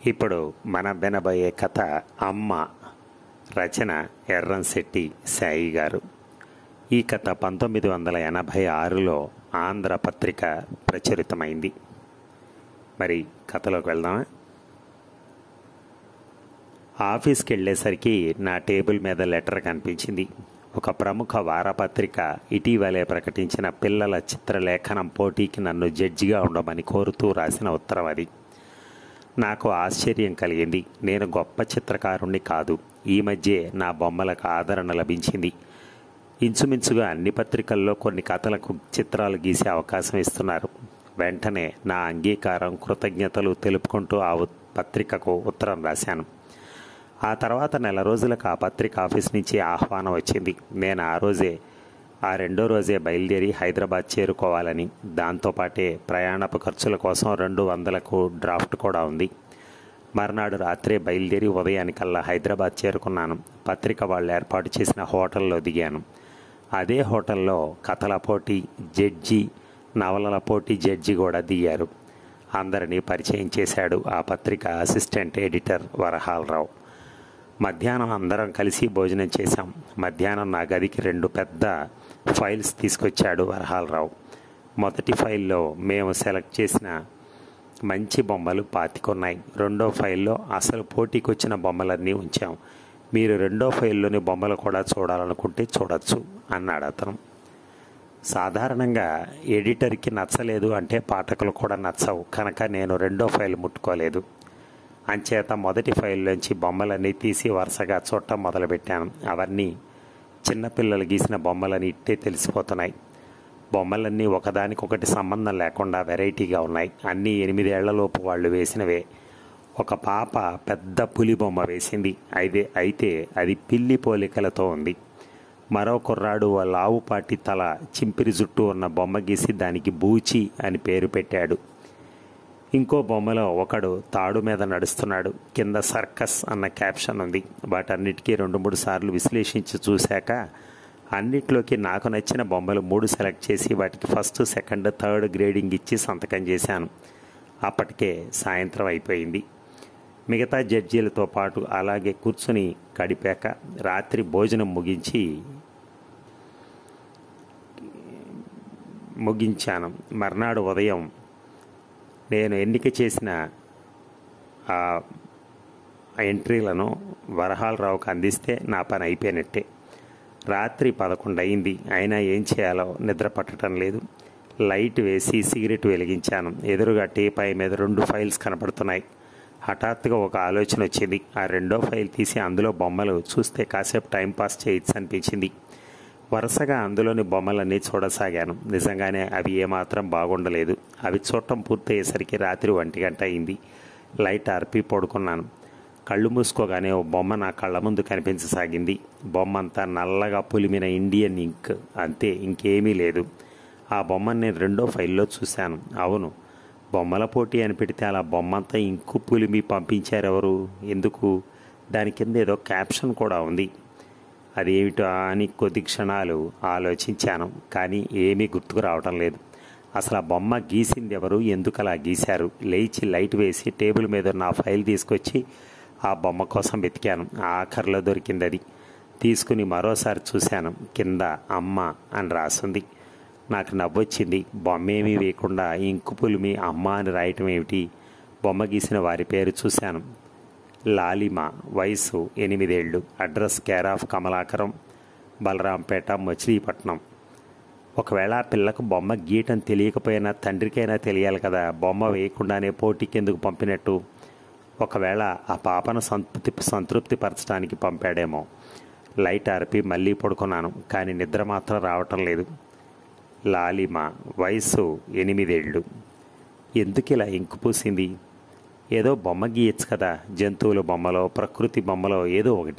ఇప్పుడు మన వినబోయే కథ అమ్మ రచన ఎర్రంశెట్టి సాయి గారు ఈ కథ పంతొమ్మిది వందల ఎనభై ఆరులో ఆంధ్ర పత్రిక ప్రచురితమైంది మరి కథలోకి వెళ్దామా ఆఫీస్కి వెళ్ళేసరికి నా టేబుల్ మీద లెటర్ కనిపించింది ఒక ప్రముఖ వారపత్రిక ఇటీవలే ప్రకటించిన పిల్లల చిత్రలేఖనం పోటీకి నన్ను జడ్జిగా ఉండమని కోరుతూ రాసిన ఉత్తరం అది నాకు ఆశ్చర్యం కలిగింది నేను గొప్ప చిత్రకారుణ్ణి కాదు ఈ మధ్యే నా బొమ్మలకు ఆదరణ లభించింది ఇంచుమించుగా అన్ని పత్రికల్లో కొన్ని కథలకు చిత్రాలు గీసే అవకాశం ఇస్తున్నారు వెంటనే నా అంగీకారం కృతజ్ఞతలు తెలుపుకుంటూ ఆ ఉత్- పత్రికకు ఉత్తరం రాశాను ఆ తర్వాత నెల రోజులకు ఆ పత్రిక ఆఫీస్ నుంచి ఆహ్వానం వచ్చింది నేను ఆ రోజే ఆ రెండో రోజే బయలుదేరి హైదరాబాద్ చేరుకోవాలని దాంతోపాటే ప్రయాణపు ఖర్చుల కోసం రెండు వందలకు డ్రాఫ్ట్ కూడా ఉంది మర్నాడు రాత్రే బయలుదేరి ఉదయానికల్లా హైదరాబాద్ చేరుకున్నాను పత్రిక వాళ్ళు ఏర్పాటు చేసిన హోటల్లో దిగాను అదే హోటల్లో కథల పోటీ జడ్జి నవలల పోటీ జడ్జి కూడా దిగారు అందరినీ పరిచయం చేశాడు ఆ పత్రిక అసిస్టెంట్ ఎడిటర్ వరహాలరావు మధ్యాహ్నం అందరం కలిసి భోజనం చేశాం మధ్యాహ్నం నా గదికి రెండు పెద్ద ఫైల్స్ తీసుకొచ్చాడు వరహాలరావు మొదటి ఫైల్లో మేము సెలెక్ట్ చేసిన మంచి బొమ్మలు పాతికొన్నాయి రెండో ఫైల్లో అసలు పోటీకి వచ్చిన బొమ్మలన్నీ ఉంచాం మీరు రెండో ఫైల్లోని బొమ్మలు కూడా చూడాలనుకుంటే చూడొచ్చు అన్నాడు అతను సాధారణంగా ఎడిటర్కి నచ్చలేదు అంటే పాఠకులు కూడా నచ్చవు కనుక నేను రెండో ఫైల్ ముట్టుకోలేదు అంచేత మొదటి ఫైల్లోంచి బొమ్మలన్నీ తీసి వరుసగా చూడటం మొదలుపెట్టాను అవన్నీ చిన్నపిల్లలు గీసిన బొమ్మలని ఇట్టే తెలిసిపోతున్నాయి బొమ్మలన్నీ ఒకదానికొకటి సంబంధం లేకుండా వెరైటీగా ఉన్నాయి అన్నీ ఎనిమిదేళ్లలోపు వాళ్ళు వేసినవే ఒక పాప పెద్ద పులి బొమ్మ వేసింది అయితే అయితే అది పిల్లి పోలికలతో ఉంది మరో కుర్రాడు వాళ్ళ ఆవుపాటి తల చింపిరి జుట్టు ఉన్న బొమ్మ గీసి దానికి బూచి అని పేరు పెట్టాడు ఇంకో బొమ్మలో ఒకడు తాడు మీద నడుస్తున్నాడు కింద సర్కస్ అన్న క్యాప్షన్ ఉంది వాటన్నిటికీ రెండు మూడు సార్లు విశ్లేషించి చూశాక అన్నిట్లోకి నాకు నచ్చిన బొమ్మలు మూడు సెలెక్ట్ చేసి వాటికి ఫస్ట్ సెకండ్ థర్డ్ గ్రేడింగ్ ఇచ్చి సంతకం చేశాను అప్పటికే సాయంత్రం అయిపోయింది మిగతా జడ్జీలతో పాటు అలాగే కూర్చుని గడిపాక రాత్రి భోజనం ముగించి ముగించాను మర్నాడు ఉదయం నేను ఎన్నిక చేసిన ఆ ఎంట్రీలను వరహాలరావుకు అందిస్తే నా పని అయిపోయినట్టే రాత్రి పదకొండు అయింది అయినా ఏం చేయాలో నిద్ర పట్టడం లేదు లైట్ వేసి సిగరెట్ వెలిగించాను ఎదురుగా టీపాయ్ మీద రెండు ఫైల్స్ కనపడుతున్నాయి హఠాత్తుగా ఒక ఆలోచన వచ్చింది ఆ రెండో ఫైల్ తీసి అందులో బొమ్మలు చూస్తే కాసేపు టైం పాస్ చేయొచ్చు అనిపించింది వరుసగా అందులోని బొమ్మలన్నీ చూడసాగాను నిజంగానే అవి ఏమాత్రం బాగుండలేదు అవి చూడటం పూర్తయ్యేసరికి రాత్రి ఒంటి గంట అయింది లైట్ ఆర్పి పడుకున్నాను కళ్ళు మూసుకోగానే ఓ బొమ్మ నా కళ్ళ ముందు కనిపించసాగింది బొమ్మ అంతా నల్లగా పులిమిన ఇండియన్ ఇంక్ అంతే ఇంకేమీ లేదు ఆ బొమ్మను నేను రెండో ఫైల్లో చూశాను అవును బొమ్మల పోటీ అని పెడితే అలా బొమ్మంతా ఇంకు పులిమి పంపించారెవరు ఎందుకు దాని కింద ఏదో క్యాప్షన్ కూడా ఉంది అదేమిటో అని కొద్ది క్షణాలు ఆలోచించాను కానీ ఏమీ గుర్తుకు రావటం లేదు అసలు ఆ బొమ్మ గీసింది ఎవరు ఎందుకు అలా గీశారు లేచి లైట్ వేసి టేబుల్ మీద ఉన్న ఆ ఫైల్ తీసుకొచ్చి ఆ బొమ్మ కోసం వెతికాను ఆఖరిలో దొరికింది అది తీసుకుని మరోసారి చూశాను కింద అమ్మ అని రాసింది నాకు నవ్వొచ్చింది బొమ్మ ఏమీ వేయకుండా ఇంకు పులిమి అమ్మ అని రాయటం ఏమిటి బొమ్మ గీసిన వారి పేరు చూశాను లాలిమ వయసు ఎనిమిదేళ్లు address care of Kamalakaram Balarampet Machilipatnam ఒకవేళ ఆ పిల్లకు బొమ్మ గీయటం తెలియకపోయినా తండ్రికైనా తెలియాలి కదా బొమ్మ వేయకుండానే పోటీకి ఎందుకు పంపినట్టు ఒకవేళ ఆ పాపను సంతృప్తి సంతృప్తి పరచడానికి పంపాడేమో లైట్ ఆర్పి మళ్ళీ పడుకున్నాను కానీ నిద్ర మాత్రం రావటం లేదు లాలిమ వయసు ఎనిమిదేళ్ళు ఎందుకు ఇలా ఇంకు పూసింది ఏదో బొమ్మ గీయచ్చు కదా జంతువుల బొమ్మలో ప్రకృతి బొమ్మలో ఏదో ఒకటి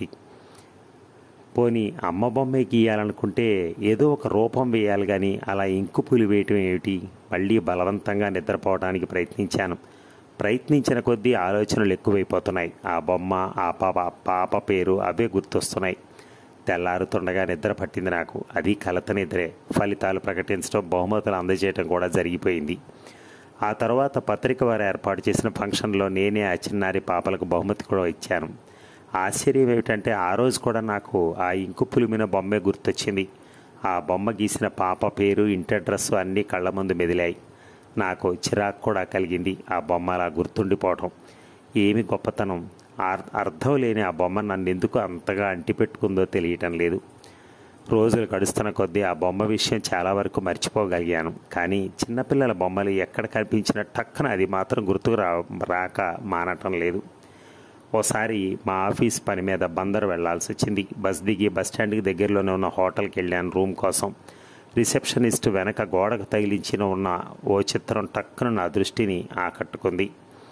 పోనీ అమ్మ బొమ్మే గీయాలనుకుంటే ఏదో ఒక రూపం వేయాలి కానీ అలా ఇంకు పులి వేయటం ఏమిటి మళ్ళీ బలవంతంగా నిద్రపోవడానికి ప్రయత్నించాను ప్రయత్నించిన కొద్దీ ఆలోచనలు ఎక్కువైపోతున్నాయి ఆ బొమ్మ ఆ పాప పాప పేరు అవే గుర్తొస్తున్నాయి తెల్లారుతుండగా నిద్ర పట్టింది నాకు అది కలత నిద్రే ఫలితాలు ప్రకటించడం బహుమతులు అందజేయటం కూడా జరిగిపోయింది ఆ తర్వాత పత్రిక వారు ఏర్పాటు చేసిన ఫంక్షన్లో నేనే ఆ చిన్నారి పాపలకు బహుమతి కూడా ఇచ్చాను ఆశ్చర్యం ఏమిటంటే ఆ రోజు కూడా నాకు ఆ ఇంకు పులిమిన బొమ్మే గుర్తొచ్చింది ఆ బొమ్మ గీసిన పాప పేరు ఇంటి అడ్రస్ అన్నీ కళ్ళ ముందు మెదిలాయి నాకు చిరాకు కూడా కలిగింది ఆ బొమ్మ అలా గుర్తుండిపోవటం ఏమి గొప్పతనం అర్- అర్థం లేని ఆ బొమ్మ నన్ను ఎందుకు అంతగా అంటిపెట్టుకుందో తెలియటం లేదు రోజులు గడుస్తున్న కొద్దీ ఆ బొమ్మ విషయం చాలా వరకు మర్చిపోగలిగాను కానీ చిన్నపిల్లల బొమ్మలు ఎక్కడ కనిపించిన టక్కున అది మాత్రం గుర్తుకు రా రాక మానటం లేదు ఓసారి మా ఆఫీస్ పని మీద బందరు వెళ్లాల్సి వచ్చింది బస్ దిగి బస్ స్టాండ్కి దగ్గరలోనే ఉన్న హోటల్కి వెళ్ళాను రూమ్ కోసం రిసెప్షనిస్ట్ వెనక గోడకు తగిలించిన ఉన్న ఓ చిత్రం టక్కున నా దృష్టిని ఆకట్టుకుంది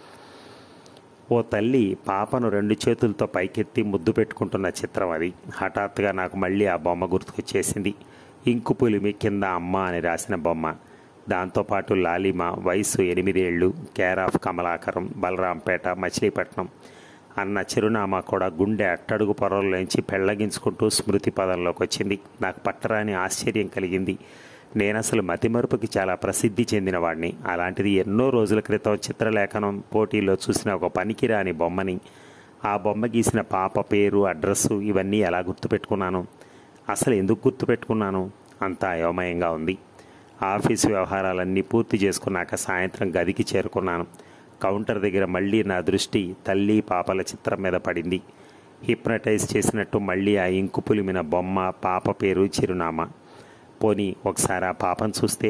ఓ తల్లి పాపను రెండు చేతులతో పైకెత్తి ముద్దు పెట్టుకుంటున్న చిత్రం అది హఠాత్తుగా నాకు మళ్ళీ ఆ బొమ్మ గుర్తుకొచ్చేసింది ఇంకు పులిమి కింద అమ్మ అని రాసిన బొమ్మ దాంతోపాటు లాలిమ వయసు ఎనిమిదేళ్లు కేర్ ఆఫ్ కమలాకరం బలరాంపేట మచిలీపట్నం అన్న చిరునామా కూడా గుండె అట్టడుగు పొరల్లోంచి పెళ్లగించుకుంటూ స్మృతి పదంలోకి వచ్చింది నాకు పట్టరాని ఆశ్చర్యం కలిగింది నేను అసలు మతిమరుపుకి చాలా ప్రసిద్ధి చెందిన వాడిని అలాంటిది ఎన్నో రోజుల క్రితం చిత్రలేఖనం పోటీలో చూసిన ఒక పనికిరాని బొమ్మని ఆ బొమ్మ గీసిన పాప పేరు అడ్రస్సు ఇవన్నీ ఎలా గుర్తుపెట్టుకున్నాను అసలు ఎందుకు గుర్తుపెట్టుకున్నాను అంత అయోమయంగా ఉంది ఆఫీసు వ్యవహారాలన్నీ పూర్తి చేసుకున్నాక సాయంత్రం గదికి చేరుకున్నాను కౌంటర్ దగ్గర మళ్ళీ నా దృష్టి తల్లి పాపల చిత్రం మీద పడింది హిప్నటైజ్ చేసినట్టు మళ్ళీ ఆ ఇంకు పులిమిన బొమ్మ పాప పేరు చిరునామా పోనీ ఒకసారి ఆ పాపను చూస్తే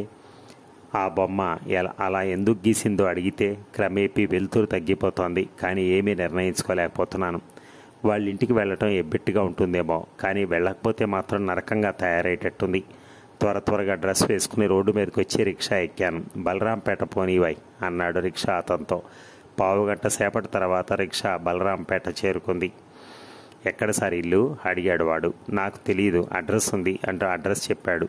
ఆ బొమ్మ ఎలా అలా ఎందుకు గీసిందో అడిగితే క్రమేపీ వెలుతురు తగ్గిపోతోంది కానీ ఏమీ నిర్ణయించుకోలేకపోతున్నాను వాళ్ళ ఇంటికి వెళ్ళటం ఎబ్బెట్టుగా ఉంటుందేమో కానీ వెళ్ళకపోతే మాత్రం నరకంగా తయారయ్యేటట్టుంది త్వర త్వరగా డ్రెస్ వేసుకుని రోడ్డు మీదకి వచ్చి రిక్షా ఎక్కాను బలరాంపేట పోనీవై అన్నాడు రిక్షా అతనితో పావుగంట సేపటి తర్వాత రిక్షా బలరాంపేట చేరుకుంది ఎక్కడ సార్ ఇల్లు అడిగాడు వాడు నాకు తెలియదు అడ్రస్ ఉంది అంటూ అడ్రస్ చెప్పాడు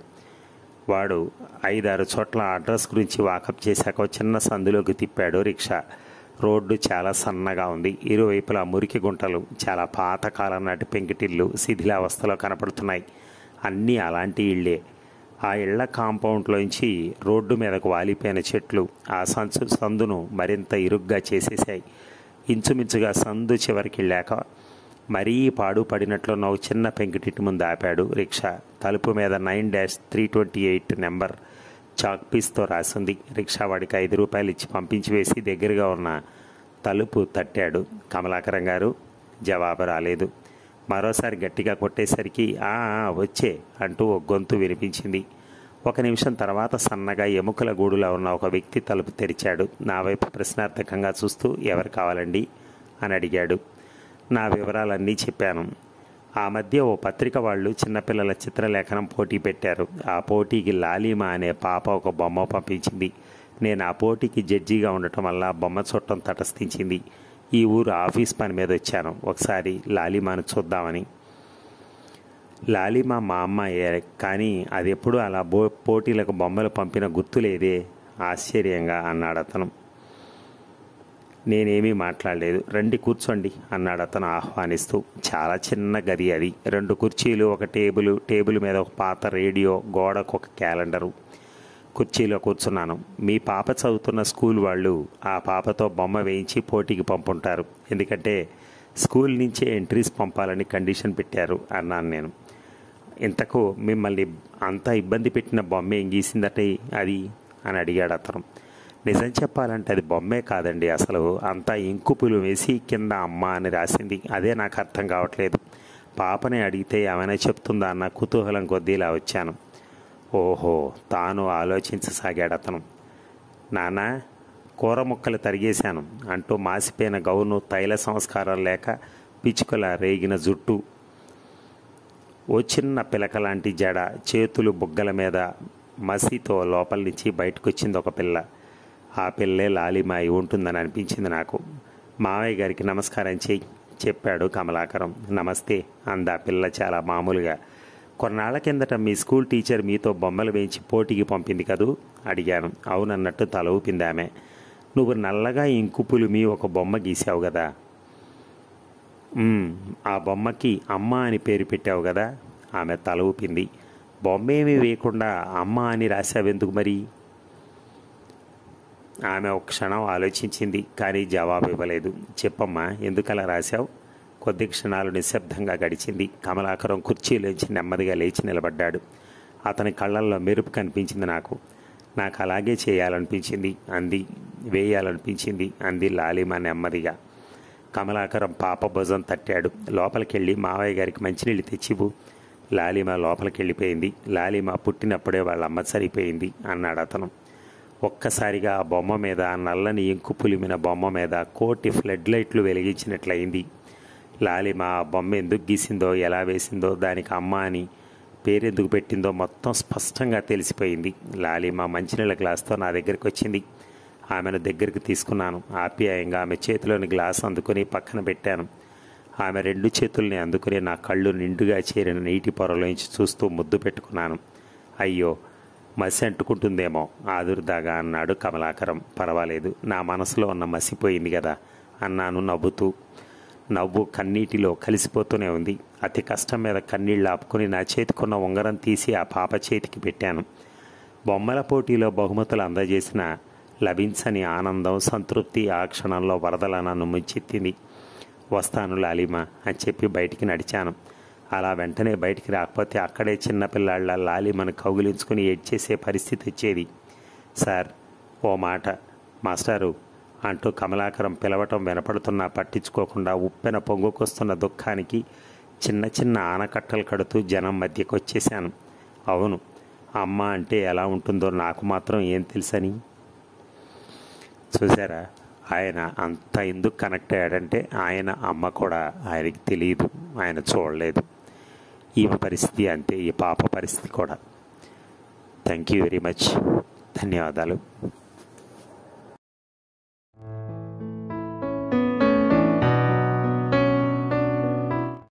వాడు ఐదారు చోట్ల ఆ అడ్రస్ గురించి వాకప్ చేశాక ఓ చిన్న సందులోకి తిప్పాడు రిక్షా రోడ్డు చాలా సన్నగా ఉంది ఇరువైపులా మురికి గుంటలు చాలా పాతకాలం నాటి పెంకిటిల్లు శిథిలావస్థలో కనపడుతున్నాయి అన్నీ అలాంటి ఇళ్ళే ఆ ఇళ్ల కాంపౌండ్లోంచి రోడ్డు మీదకు వాలిపోయిన చెట్లు ఆ సంచు సందును మరింత ఇరుగ్గా చేసేశాయి ఇంచుమించుగా సందు చివరికి వెళ్ళాక మరీ పాడు పడినట్లున్న ఒక చిన్న పెంకుటింటి ముందు ఆపాడు రిక్షా తలుపు మీద nine dash three twenty eight number chalk పీస్తో రాసింది రిక్షా వాడికి ఐదు రూపాయలు ఇచ్చి పంపించి వేసి దగ్గరగా ఉన్న తలుపు తట్టాడు కమలాకరం గారు జవాబు రాలేదు మరోసారి గట్టిగా కొట్టేసరికి "ఆ, ఆ, వచ్చే అంటూ ఒక గొంతు వినిపించింది ఒక నిమిషం తర్వాత సన్నగా ఎముకల గూడులో ఉన్న ఒక వ్యక్తి తలుపు తెరిచాడు నా వైపు ప్రశ్నార్థకంగా చూస్తూ ఎవరు కావాలండి అని అడిగాడు నా వివరాలన్నీ చెప్పాను ఆ మధ్య ఓ పత్రిక వాళ్ళు చిన్నపిల్లల చిత్రలేఖనం పోటీ పెట్టారు ఆ పోటీకి లాలిమా అనే పాప ఒక బొమ్మ పంపించింది నేను ఆ పోటీకి జడ్జిగా ఉండటం వల్ల ఆ బొమ్మ చుట్టం తటస్థించింది ఈ ఊరు ఆఫీస్ పని మీద వచ్చాను ఒకసారి లాలిమాను చూద్దామని లాలిమా మా అమ్మాయే కానీ అది ఎప్పుడు అలా బో పోటీలకు బొమ్మలు పంపిన గుర్తు లేదే ఆశ్చర్యంగా అన్నాడు అతను నేనేమీ మాట్లాడలేదు రండి కూర్చోండి అన్నాడు అతను ఆహ్వానిస్తూ చాలా చిన్న గది అది రెండు కుర్చీలు ఒక టేబుల్ టేబుల్ మీద ఒక పాత రేడియో గోడకు ఒక క్యాలెండరు కుర్చీలో కూర్చున్నాను మీ పాప చదువుతున్న స్కూల్ వాళ్ళు ఆ పాపతో బొమ్మ వేయించి పోటీకి పంపుంటారు ఎందుకంటే స్కూల్ నుంచే ఎంట్రీస్ పంపాలని కండిషన్ పెట్టారు అన్నాను నేను ఇంతకు మిమ్మల్ని అంతా ఇబ్బంది పెట్టిన బొమ్మ ఏం గీసిందట అది అని అడిగాడు అతను నిజం చెప్పాలంటే అది బొమ్మే కాదండి అసలు అంతా ఇంకుపులు వేసి కింద అమ్మ అని రాసింది అదే నాకు అర్థం కావట్లేదు పాపని అడిగితే ఏమైనా చెప్తుందా అన్న కుతూహలం కొద్దీ ఇలా వచ్చాను ఓహో తాను ఆలోచించసాగాడు అతను నాన్న కూర ముక్కలు తరిగేశాను అంటూ మాసిపోయిన గౌను తైల సంస్కారం లేక పిచ్చుకల రేగిన జుట్టు ఓ చిన్న పిలక లాంటి జడ చేతులు బుగ్గల మీద మసితో లోపల నుంచి బయటకు వచ్చింది ఒక పిల్ల ఆ పిల్లే లాలిమాయి ఉంటుందని అనిపించింది నాకు మావయ్య గారికి నమస్కారం చెయ్యి చెప్పాడు కమలాకరం నమస్తే అందా పిల్ల చాలా మామూలుగా కొన్నాళ్ల కిందట మీ స్కూల్ టీచర్ మీతో బొమ్మలు వేయించి పోటీకి పంపింది కదూ అడిగాను అవునన్నట్టు తల ఊపింది ఆమె నువ్వు నల్లగా ఇంకుపులు మీ ఒక బొమ్మ గీసావు కదా "ఉమ్, ఆ బొమ్మకి అమ్మ అని పేరు పెట్టావు కదా ఆమె తల ఊపింది బొమ్మ ఏమీ వేయకుండా అమ్మ అని రాసావెందుకు మరి ఆమె ఒక క్షణం ఆలోచించింది కానీ జవాబు ఇవ్వలేదు చెప్పమ్మా ఎందుకలా రాశావు కొద్ది క్షణాలు నిశ్శబ్దంగా గడిచింది కమలాకరం కుర్చీలోంచి నెమ్మదిగా లేచి నిలబడ్డాడు అతని కళ్ళల్లో మెరుపు కనిపించింది నాకు నాకు అలాగే చేయాలనిపించింది అంది వేయాలనిపించింది అంది లాలిమ నెమ్మదిగా కమలాకరం పాప భుజం తట్టాడు లోపలికెళ్ళి మావయ్య గారికి మంచినీళ్ళు తెచ్చివు లాలిమ లోపలికెళ్ళిపోయింది లాలిమ పుట్టినప్పుడే వాళ్ళ అమ్మ సరిపోయింది అన్నాడు అతను ఒక్కసారిగా ఆ బొమ్మ మీద ఆ నల్లని ఇంకు పులిమిన బొమ్మ మీద కోటి ఫ్లడ్ లైట్లు వెలిగించినట్లయింది లాలిమ ఆ బొమ్మ ఎందుకు గీసిందో ఎలా వేసిందో దానికి అమ్మ అని పేరెందుకు పెట్టిందో మొత్తం స్పష్టంగా తెలిసిపోయింది లాలిమ మంచినీళ్ళ గ్లాస్తో నా దగ్గరికి వచ్చింది ఆమెను దగ్గరికి తీసుకున్నాను ఆప్యాయంగా ఆమె చేతిలోని గ్లాస్ అందుకుని పక్కన పెట్టాను ఆమె రెండు చేతుల్ని అందుకుని నా కళ్ళు నిండుగా చేరిన నీటి పొరలోంచి చూస్తూ ముద్దు పెట్టుకున్నాను అయ్యో మసి అంటుకుంటుందేమో ఆదుర్దాగా అన్నాడు కమలాకరం పర్వాలేదు నా మనసులో ఉన్న మసిపోయింది కదా అన్నాను నవ్వుతూ నవ్వు కన్నీటిలో కలిసిపోతూనే ఉంది అతి కష్టం మీద కన్నీళ్ళు ఆపుకొని నా చేతికున్న ఉంగరం తీసి ఆ పాప చేతికి పెట్టాను బొమ్మల పోటీలో బహుమతులు అందజేసిన లభించని ఆనందం సంతృప్తి ఆ క్షణంలో వరదల నన్ను ముంచెత్తింది వస్తాను లాలిమా అని చెప్పి బయటికి నడిచాను అలా వెంటనే బయటికి రాకపోతే అక్కడే చిన్నపిల్లాళ్ళ లాలిమను కౌగిలించుకుని ఏడ్చేసే పరిస్థితి వచ్చేది సార్ ఓ మాట మాస్టారు అంటూ కమలాకరం పిలవటం వినపడుతున్నా పట్టించుకోకుండా ఉప్పెన పొంగుకొస్తున్న దుఃఖానికి చిన్న చిన్న ఆనకట్టలు కడుతూ జనం మధ్యకు వచ్చేశాను అవును అమ్మ అంటే ఎలా ఉంటుందో నాకు మాత్రం ఏం తెలుసని చూసారా ఆయన అంత ఎందుకు కనెక్ట్ అయ్యాడంటే ఆయన అమ్మ కూడా ఆయనకి తెలియదు ఆయన చూడలేదు ఈ పరిస్థితి అంతే ఈ పాప పరిస్థితి కూడా థ్యాంక్ యూ వెరీ మచ్ ధన్యవాదాలు